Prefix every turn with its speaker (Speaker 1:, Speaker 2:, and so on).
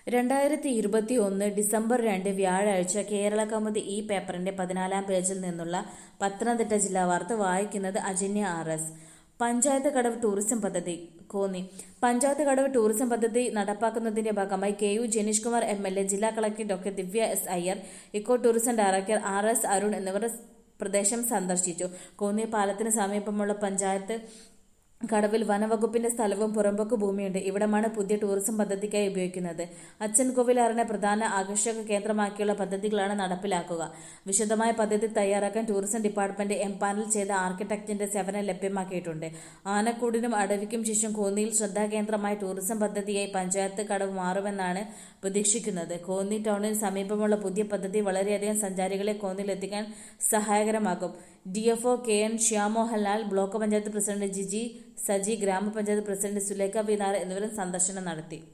Speaker 1: രണ്ടായിരത്തി ഇരുപത്തി ഒന്ന് ഡിസംബർ രണ്ട് വ്യാഴാഴ്ച കേരള കൗമുദി ഈ പേപ്പറിന്റെ പതിനാലാം പേജിൽ നിന്നുള്ള പത്തനംതിട്ട ജില്ലാ വാർത്ത വായിക്കുന്നത് Ajanya R S panchayat Kadavu tourism പദ്ധതി കോന്നി പഞ്ചായത്ത് കടവ് ടൂറിസം പദ്ധതി നടപ്പാക്കുന്നതിന്റെ ഭാഗമായി K U Janeesh Kumar M L A ജില്ലാ collector doctor Divya S Iyer eco tourism director R S Arun എന്നിവർ പ്രദേശം സന്ദർശിച്ചു കോന്നി പാലത്തിന് സമീപമുള്ള പഞ്ചായത്ത് കടവിൽ വനവകുപ്പിന്റെ സ്ഥലവും പുറമ്പോക്ക് ഭൂമിയുണ്ട് ഇവിടമാണ് പുതിയ ടൂറിസം പദ്ധതിക്കായി ഉപയോഗിക്കുന്നത് അച്ഛൻ കോവിലാറിനെ പ്രധാന ആകർഷക കേന്ദ്രമാക്കിയുള്ള പദ്ധതികളാണ് നടപ്പിലാക്കുക വിശദമായ പദ്ധതി തയ്യാറാക്കാൻ ടൂറിസം ഡിപ്പാർട്ട്മെന്റ് എംപാനൽ ചെയ്ത ആർക്കിടെക്റ്റിന്റെ സേവനം ലഭ്യമാക്കിയിട്ടുണ്ട് ആനക്കൂടിനും അടവിക്കും ശേഷം കോന്നിയിൽ ശ്രദ്ധാകേന്ദ്രമായ ടൂറിസം പദ്ധതിയായി പഞ്ചായത്ത് കടവ് മാറുമെന്നാണ് പ്രതീക്ഷിക്കുന്നത് കോന്നി ടൗണിന് സമീപമുള്ള പുതിയ പദ്ധതി വളരെയധികം സഞ്ചാരികളെ കോന്നിയിലെത്തിക്കാൻ സഹായകരമാകും D F O K N Shyam Mohanlal block panchayat president Jiji Saji ഗ്രാമപഞ്ചായത്ത് പ്രസിഡന്റ് സുലേഖ വിനാർ എന്നിവരും സന്ദർശനം നടത്തി